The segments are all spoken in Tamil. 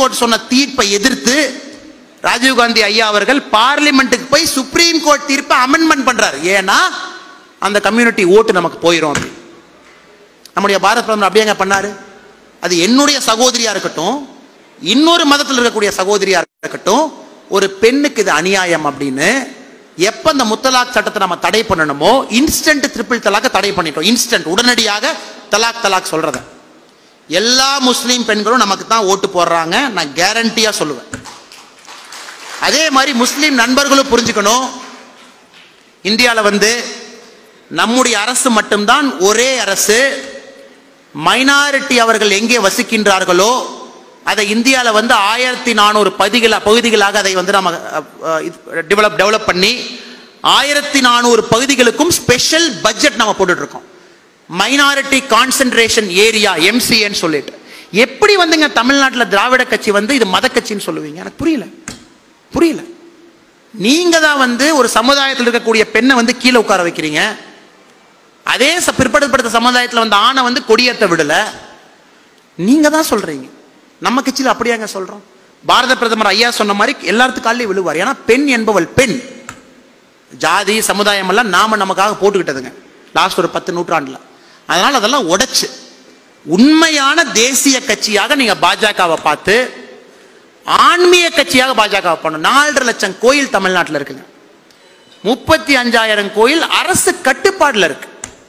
கோர்ட் சொன்ன தீர்ப்பை எதிர்த்து ராஜீவ்காந்தி ஐயா அவர்கள் பார்லிமெண்ட்டுக்கு போய் சுப்ரீம் கோர்ட் தீர்ப்பை அமெண்ட்மெண்ட் பண்றாரு ஏன்னா அந்த கம்யூனிட்டி ஓட்டு நமக்கு போயிடும் அப்படி நம்முடைய பாரத பிரதமர் அப்படியேங்க பண்ணாரு அது என்னுடைய சகோதரியா இருக்கட்டும் இன்னொரு மதத்தில் இருக்கக்கூடிய சகோதரியா இருக்கட்டும் ஒரு பெண்ணுக்கு இது அநியாயம் அப்படின்னு எப்ப அந்த முத்தலாக் சட்டத்தை நம்ம தடை பண்ணணுமோ இன்ஸ்டன்ட் ட்ரிபிள் தலாக்க தடை பண்ணிட்டோம் இன்ஸ்டன்ட் உடனடியாக தலாக் தலாக் சொல்றத எல்லா முஸ்லீம் பெண்களும் நமக்கு தான் ஓட்டு போடுறாங்க நான் கேரண்டியா சொல்லுவேன் அதே மாதிரி முஸ்லீம் நண்பர்களும் புரிஞ்சுக்கணும் இந்தியாவில் வந்து நம்முடைய அரசு மட்டும்தான் ஒரே அரசு மைனாரிட்டி அவர்கள் எங்கே வசிக்கின்றார்களோ அதை இந்தியாவில் வந்து ஆயிரத்தி நானூறு பகுதிகள பகுதிகளாக அதை வந்து நம்ம டெவலப் டெவலப் பண்ணி ஆயிரத்தி நானூறு பகுதிகளுக்கும் ஸ்பெஷல் பட்ஜெட் நம்ம போட்டுட்டு இருக்கோம் மைனாரிட்டி கான்சென்ட்ரேஷன் ஏரியா எம்சிஏன்னு சொல்லிட்டு எப்படி வந்துங்க தமிழ்நாட்டில் திராவிட கட்சி வந்து இது மத கட்சின்னு சொல்லுவீங்க எனக்கு புரியல புரியல நீங்க தான் வந்து ஒரு சமுதாயத்தில் இருக்கக்கூடிய பெண்ணை வந்து கீழே உட்கார வைக்கிறீங்க அதே ச- பிற்படுத்தப்பட்ட சமுதாயத்தில் வந்து ஆணை வந்து கொடியேற்ற விடல நீங்க தான் சொல்றீங்க நம்ம கட்சியில் அப்படியாங்க சொல்றோம் பாரத பிரதமர் ஐயா சொன்ன மாதிரி எல்லாத்துக்கும் காலையும் விழுவார் ஏன்னா பெண் என்பவள் பெண் ஜாதி சமுதாயம் எல்லாம் நாம நமக்காக போட்டுக்கிட்டதுங்க லாஸ்ட் ஒரு பத்து நூற்றாண்டுல அதனால அதெல்லாம் உடைச்சு உண்மையான தேசிய கட்சியாக நீங்க பாஜகவை பார்த்து ஆன்மீக கட்சியாக பாஜக பண்ணணும் நாலரை லட்சம் கோயில் தமிழ்நாட்டில் இருக்குங்க முப்பத்தி அஞ்சாயிரம் கோயில் அரசு கட்டுப்பாடுல இருக்கு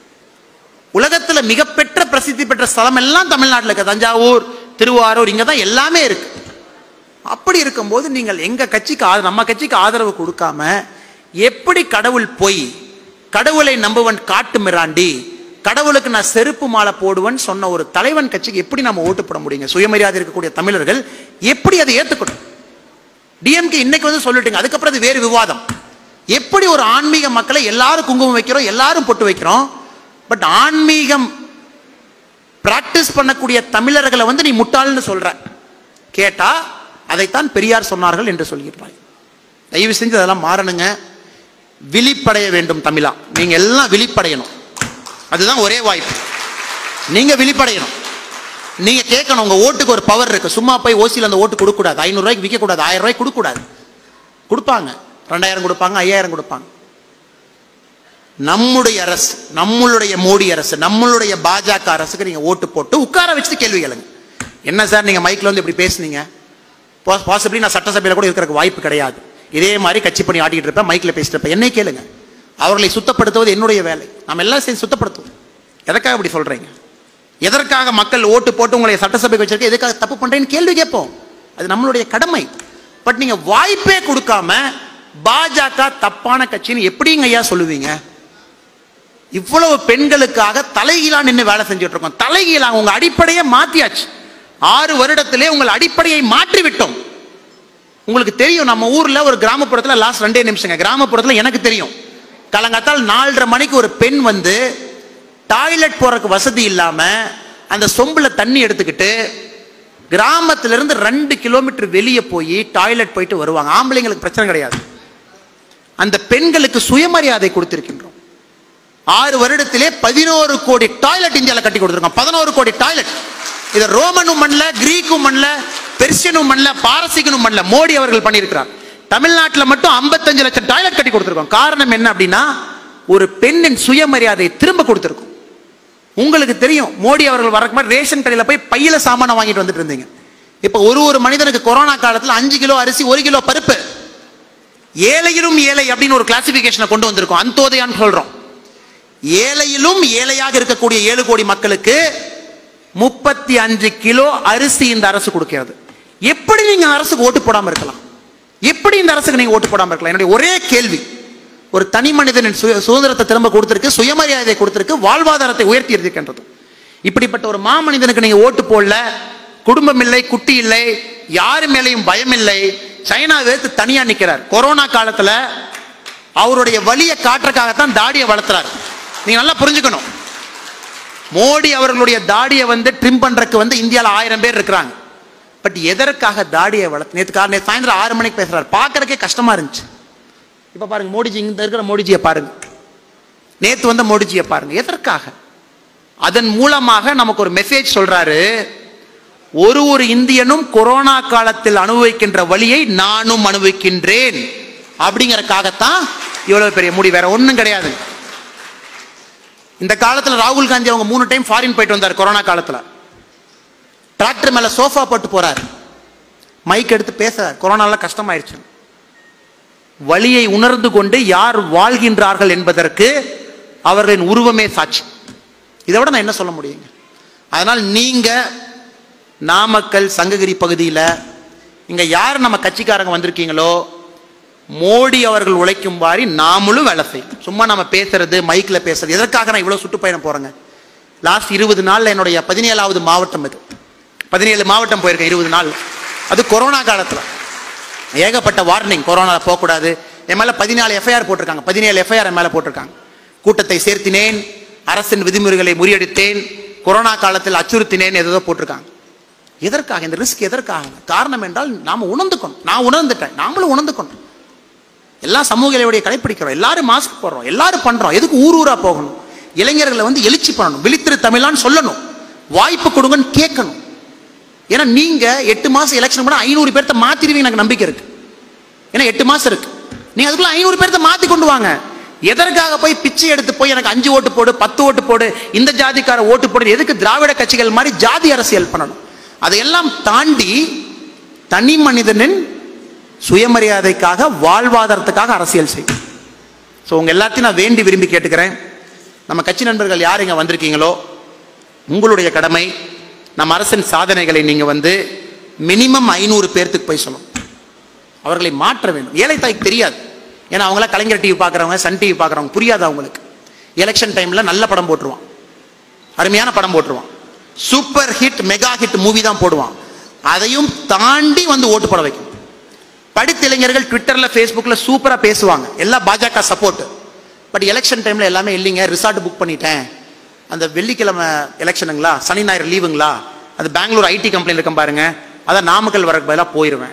உலகத்துல மிகப்பெற்ற பிரசித்தி பெற்ற ஸ்தலம் எல்லாம் தமிழ்நாட்டில் இருக்கு தஞ்சாவூர் திருவாரூர் இங்க தான் எல்லாமே இருக்கு அப்படி இருக்கும்போது நீங்கள் எங்க கட்சிக்கு ஆதரவு நம்ம கட்சிக்கு ஆதரவு கொடுக்காம எப்படி கடவுள் பொய் கடவுளை நம்புவன் காட்டு மிராண்டி கடவுளுக்கு நான் செருப்பு மாலை போடுவன் சொன்ன ஒரு தலைவன் கட்சிக்கு எப்படி நம்ம ஓட்டு போட முடியுங்க சுயமரியாதை இருக்கக்கூடிய தமிழர்கள் எப்படி அதை ஏத்துக்கணும் டிஎம்கே இன்னைக்கு வந்து சொல்லிட்டுங்க அதுக்கப்புறம் அது வேறு விவாதம் எப்படி ஒரு ஆன்மீக மக்களை எல்லாரும் குங்குமம் வைக்கிறோம் எல்லாரும் பொட்டு வைக்கிறோம் பட் ஆன்மீகம் பிராக்டிஸ் பண்ணக்கூடிய தமிழர்களை வந்து நீ முட்டாள்னு சொல்ற கேட்டா அதைத்தான் பெரியார் சொன்னார்கள் என்று சொல்கிறாய் தயவு செஞ்சு அதெல்லாம் மாறணுங்க விழிப்படைய வேண்டும் தமிழா நீங்க எல்லாம் விழிப்படையணும் அதுதான் ஒரே வாய்ப்பு நீங்க விழிப்படையணும் நீங்க கேட்கணும் உங்க ஓட்டுக்கு ஒரு பவர் இருக்கு சும்மா போய் ஓசியில் அந்த ஓட்டு கொடுக்க கூடாது ஐநூறு ரூபாய்க்கு விற்க கூடாது ஆயிரம் ரூபாய்க்கு கொடுக்க கூடாது கொடுப்பாங்க ரெண்டாயிரம் கொடுப்பாங்க ஐயாயிரம் கொடுப்பாங்க நம்முடைய அரசு நம்மளுடைய மோடி அரசு நம்மளுடைய பாஜக அரசுக்கு நீங்க ஓட்டு போட்டு உட்கார வச்சுட்டு கேள்வி கேளுங்க என்ன சார் நீங்க மைக்ல வந்து இப்படி பேசுனீங்க பாசிபிளி நான் சட்டசபையில கூட இருக்கிறதுக்கு வாய்ப்பு கிடையாது இதே மாதிரி கட்சி பண்ணி ஆட்டிட்டு இருப்பேன் மைக்ல பேசிட்டு இருப்பேன் என்னை கேளுங்க அவர்களை சுத்தப்படுத்துவது என்னுடைய வேலை நாம் எல்லாம் சேர்ந்து சுத்தப்படுத்துவோம் எதற்காக இப்படி சொல்றீங்க எதற்காக மக்கள் ஓட்டு போட்டு உங்களை சட்டசபைக்கு வச்சிருக்க எதுக்காக தப்பு பண்றேன்னு கேள்வி கேட்போம் அது நம்மளுடைய கடமை பட் நீங்க வாய்ப்பே கொடுக்காம பாஜக தப்பான கட்சின்னு எப்படிங்க ஐயா சொல்லுவீங்க இவ்வளவு பெண்களுக்காக தலைகீழா நின்று வேலை செஞ்சுட்டு இருக்கோம் தலைகீழா உங்க அடிப்படையை மாத்தியாச்சு ஆறு வருடத்திலே உங்கள் அடிப்படையை மாற்றி விட்டோம் உங்களுக்கு தெரியும் நம்ம ஊர்ல ஒரு கிராமப்புறத்துல லாஸ்ட் ரெண்டே நிமிஷங்க கிராமப்புறத்துல எனக்கு தெரியும் காலங்காத்தால் நாலரை மணிக்கு ஒரு பெண் வந்து டாய்லெட் போறதுக்கு வசதி இல்லாம அந்த சொம்புல தண்ணி எடுத்துக்கிட்டு கிராமத்துல இருந்து ரெண்டு கிலோமீட்டர் வெளியே போய் டாய்லெட் போயிட்டு வருவாங்க ஆம்பளைங்களுக்கு பிரச்சனை கிடையாது அந்த பெண்களுக்கு சுயமரியாதை கொடுத்திருக்கின்றோம் ஆறு வருடத்திலே பதினோரு கோடி டாய்லெட் இந்தியாவில் கட்டி கொடுத்துருக்கோம் பதினோரு கோடி டாய்லெட் இதை ரோமனும் மண்ல கிரீக்கும் மண்ல பெர்சியனும் மண்ல பாரசீகனும் மண்ல மோடி அவர்கள் பண்ணியிருக்கிறார் தமிழ்நாட்டில் மட்டும் 55 லட்சம் டாய்லெட் கட்டி கொடுத்துருக்கோம் காரணம் என்ன அப்படின்னா ஒரு பெண்ணின் சுயமரியாதை திரும்ப கொடுத்துருக்கோம் உங்களுக்கு தெரியும் மோடி அவர்கள் வரக்கு மாதிரி ரேஷன் கடையில் போய் பையில சாமானை வாங்கிட்டு வந்துட்டு இருந்தீங்க இப்போ ஒரு ஒரு மனிதனுக்கு கொரோனா காலத்தில் அஞ்சு கிலோ அரிசி ஒரு கிலோ பருப்பு ஏழையிலும் ஏழை அப்படின்னு ஒரு கிளாசிபிகேஷனை கொண்டு வந்திருக்கோம் அந்தோதயான்னு சொல்றோம் ஏழையிலும் ஏழையாக இருக்கக்கூடிய ஏழு கோடி மக்களுக்கு முப்பத்தி அஞ்சு கிலோ அரிசி இந்த அரசு கொடுக்கிறது எப்படி நீங்க அரசுக்கு ஓட்டு போடாம இருக்கலாம் எப்படி இந்த அரசுக்கு நீங்க ஓட்டு போடாம இருக்கலாம் என்னுடைய ஒரே கேள்வி ஒரு தனி மனிதனின் சுய சுதந்திரத்தை திரும்ப கொடுத்திருக்கு சுயமரியாதை கொடுத்திருக்கு வாழ்வாதாரத்தை உயர்த்தி இருக்கின்றது இப்படிப்பட்ட ஒரு மாமனிதனுக்கு நீங்க ஓட்டு போடல குடும்பம் இல்லை குட்டி இல்லை யாரு மேலையும் பயம் இல்லை சைனா வேத்து தனியா நிக்கிறார் கொரோனா காலத்துல அவருடைய வலியை காட்டுறதுக்காகத்தான் தாடியை வளர்த்துறாரு நீங்க நல்லா புரிஞ்சுக்கணும் மோடி அவர்களுடைய தாடியை வந்து ட்ரிம் பண்றதுக்கு வந்து இந்தியாவில் ஆயிரம் பேர் இருக்கிறாங்க பட் எதற்காக தாடியை வளர்த்து நேற்று காலை நேற்று சாயந்தரம் ஆறு மணிக்கு பேசுறாரு பார்க்கறதுக்கே கஷ்டமா இருந்துச்சு இப்போ பாருங்க மோடிஜி இங்க இருக்கிற மோடிஜியை பாருங்க நேத்து வந்த மோடிஜியை பாருங்க எதற்காக அதன் மூலமாக நமக்கு ஒரு மெசேஜ் சொல்றாரு ஒரு ஒரு இந்தியனும் கொரோனா காலத்தில் அனுபவிக்கின்ற வழியை நானும் அனுபவிக்கின்றேன் அப்படிங்கறக்காகத்தான் இவ்வளவு பெரிய முடி வேற ஒண்ணும் கிடையாது இந்த காலத்துல ராகுல் காந்தி அவங்க மூணு டைம் ஃபாரின் போயிட்டு வந்தார் கொரோனா காலத்துல டிராக்டர் மேல சோஃபா போட்டு போறாரு மைக் எடுத்து பேசுறார் கொரோனால கஷ்டமாயிருச்சு வழியை உணர்ந்து கொண்டு யார் வாழ்கின்றார்கள் என்பதற்கு அவர்களின் உருவமே சாட்சி இதை விட நான் என்ன சொல்ல முடியுங்க அதனால் நீங்க நாமக்கல் சங்ககிரி பகுதியில் இங்க யார் நம்ம கட்சிக்காரங்க வந்திருக்கீங்களோ மோடி அவர்கள் உழைக்கும் வாரி நாமளும் வேலை செய்யும் சும்மா நம்ம பேசுறது மைக்ல பேசுறது எதற்காக நான் இவ்வளவு சுற்றுப்பயணம் போறேங்க லாஸ்ட் இருபது நாள்ல என்னுடைய பதினேழாவது மாவட்டம் இது பதினேழு மாவட்டம் போயிருக்கேன் இருபது நாள் அது கொரோனா காலத்துல ஏகப்பட்ட வார்னிங் கொரோனா போகக்கூடாது என் மேல பதினாலு எஃப்ஐஆர் போட்டிருக்காங்க பதினேழு எஃப்ஐஆர் என் மேல போட்டிருக்காங்க கூட்டத்தை சேர்த்தினேன் அரசின் விதிமுறைகளை முறியடித்தேன் கொரோனா காலத்தில் அச்சுறுத்தினேன் ஏதோ போட்டிருக்காங்க எதற்காக இந்த ரிஸ்க் எதற்காக காரணம் என்றால் நாம உணர்ந்துக்கணும் நான் உணர்ந்துட்டேன் நாமளும் உணர்ந்துக்கணும் எல்லா சமூக இடைவெளியை கடைப்பிடிக்கிறோம் எல்லாரும் மாஸ்க் போடுறோம் எல்லாரும் பண்றோம் எதுக்கு ஊர் ஊரா போகணும் இளைஞர்களை வந்து எழுச்சி பண்ணணும் விழித்திரு தமிழான்னு சொல்லணும் வாய்ப்பு கொடுங்கன்னு கேட்கணும் ஏன்னா நீங்க எட்டு மாசம் எலெக்ஷன் பண்ண ஐநூறு பேர்த்த மாத்திடுவீங்க எனக்கு நம்பிக்கை இருக்கு ஏன்னா எட்டு மாசம் இருக்கு நீங்க அதுக்குள்ள ஐநூறு பேர்த்த மாத்தி கொண்டு வாங்க எதற்காக போய் பிச்சை எடுத்து போய் எனக்கு அஞ்சு ஓட்டு போடு பத்து ஓட்டு போடு இந்த ஜாதிக்கார ஓட்டு போடு எதுக்கு திராவிட கட்சிகள் மாதிரி ஜாதி அரசியல் பண்ணணும் அதையெல்லாம் தாண்டி தனி மனிதனின் சுயமரியாதைக்காக வாழ்வாதாரத்துக்காக அரசியல் செய்யும் ஸோ உங்க எல்லாத்தையும் நான் வேண்டி விரும்பி கேட்டுக்கிறேன் நம்ம கட்சி நண்பர்கள் யார் இங்க வந்திருக்கீங்களோ உங்களுடைய கடமை நம்ம அரசின் சாதனைகளை நீங்க வந்து மினிமம் ஐநூறு பேர்த்துக்கு போய் சொல்லணும் அவர்களை மாற்ற வேண்டும் ஏழை தாய்க்கு தெரியாது ஏன்னா அவங்களாம் கலைஞர் டிவி பார்க்குறவங்க சன் டிவி பார்க்குறவங்க புரியாது அவங்களுக்கு எலெக்ஷன் டைம்ல நல்ல படம் போட்டுருவான் அருமையான படம் போட்டுருவான் super hit mega hit movie தான் போடுவான் அதையும் தாண்டி வந்து ஓட்டு போட வைக்கும் படித்த இளைஞர்கள் ட்விட்டர்ல ஃபேஸ்புக்ல சூப்பரா பேசுவாங்க எல்லாம் பாஜக சப்போர்ட் பட் எலெக்ஷன் டைம்ல எல்லாமே இல்லைங்க ரிசார்ட் புக் பண்ணிட்டேன் அந்த வெள்ளிக்கிழமை எலெக்ஷனுங்களா சனி ஞாயிறு லீவுங்களா அது பெங்களூர் ஐடி கம்பெனியில் இருக்க பாருங்க அதான் நாமக்கல் வரக்கு பதிலாக போயிடுவேன்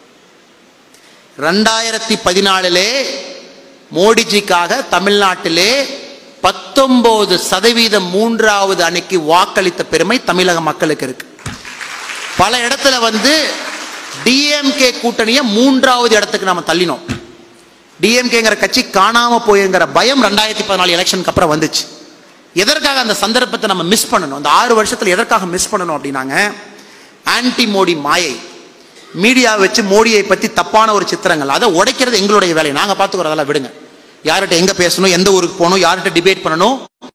ரெண்டாயிரத்தி பதினாலிலே மோடிஜிக்காக தமிழ்நாட்டிலே பத்தொன்பது சதவீதம் மூன்றாவது அணிக்கு வாக்களித்த பெருமை தமிழக மக்களுக்கு இருக்கு பல இடத்துல வந்து டிஎம்கே கூட்டணியை மூன்றாவது இடத்துக்கு நாம தள்ளினோம் டிஎம்கேங்கிற கட்சி காணாம போயிருங்கிற பயம் ரெண்டாயிரத்தி பதினாலு எலெக்ஷனுக்கு அப்புறம் வந்துச்சு எதற்காக அந்த சந்தர்ப்பத்தை நம்ம மிஸ் பண்ணணும் அந்த ஆறு வருஷத்துல எதற்காக மிஸ் பண்ணணும் அப்படின்னாங்க ஆன்டி மோடி மாயை மீடியா வச்சு மோடியை பத்தி தப்பான ஒரு சித்திரங்கள் அதை உடைக்கிறது எங்களுடைய வேலை நாங்க பார்த்துக்கிறோம் அதெல்லாம் விடுங்க யார்கிட்ட எங்க பேசணும் எந்த ஊருக்கு போகணும் யார்கிட்ட டிபேட் பண்ணணும்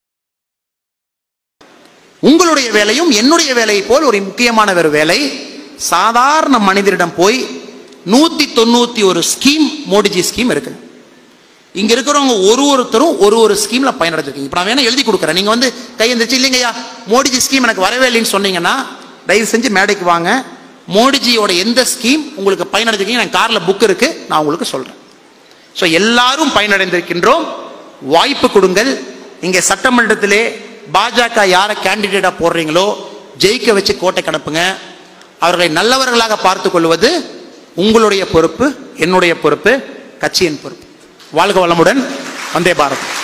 உங்களுடைய வேலையும் என்னுடைய வேலையை போல் ஒரு முக்கியமான ஒரு வேலை சாதாரண மனிதரிடம் போய் நூத்தி தொண்ணூத்தி ஒரு ஸ்கீம் மோடிஜி ஸ்கீம் இருக்கு இங்க இருக்கிறவங்க ஒரு ஒருத்தரும் ஒரு ஒரு ஸ்கீம்ல பயனடைஞ்சிருக்கீங்க இப்ப நான் வேணா எழுதி கொடுக்குறேன் நீங்க வந்து கையெந்திரிச்சு இல்லைங்கய்யா மோடிஜி ஸ்கீம் எனக்கு வரவே இல்லைன்னு சொன்னீங்கன்னா தயவு செஞ்சு மேடைக்கு வாங்க மோடிஜியோட எந்த ஸ்கீம் உங்களுக்கு பயனடைஞ்சிருக்கீங்க என் கார்ல புக் இருக்கு நான் உங்களுக்கு சொல்றேன் ஸோ எல்லாரும் பயனடைந்திருக்கின்றோம் வாய்ப்பு கொடுங்கள் இங்கே சட்டமன்றத்திலே பாஜக யாரை கேண்டிடேட்டா போடுறீங்களோ ஜெயிக்க வச்சு கோட்டை கணப்புங்க அவர்களை நல்லவர்களாக பார்த்து கொள்வது உங்களுடைய பொறுப்பு என்னுடைய பொறுப்பு கட்சியின் பொறுப்பு வாழ்க வளமுடன் வந்தே பாரத்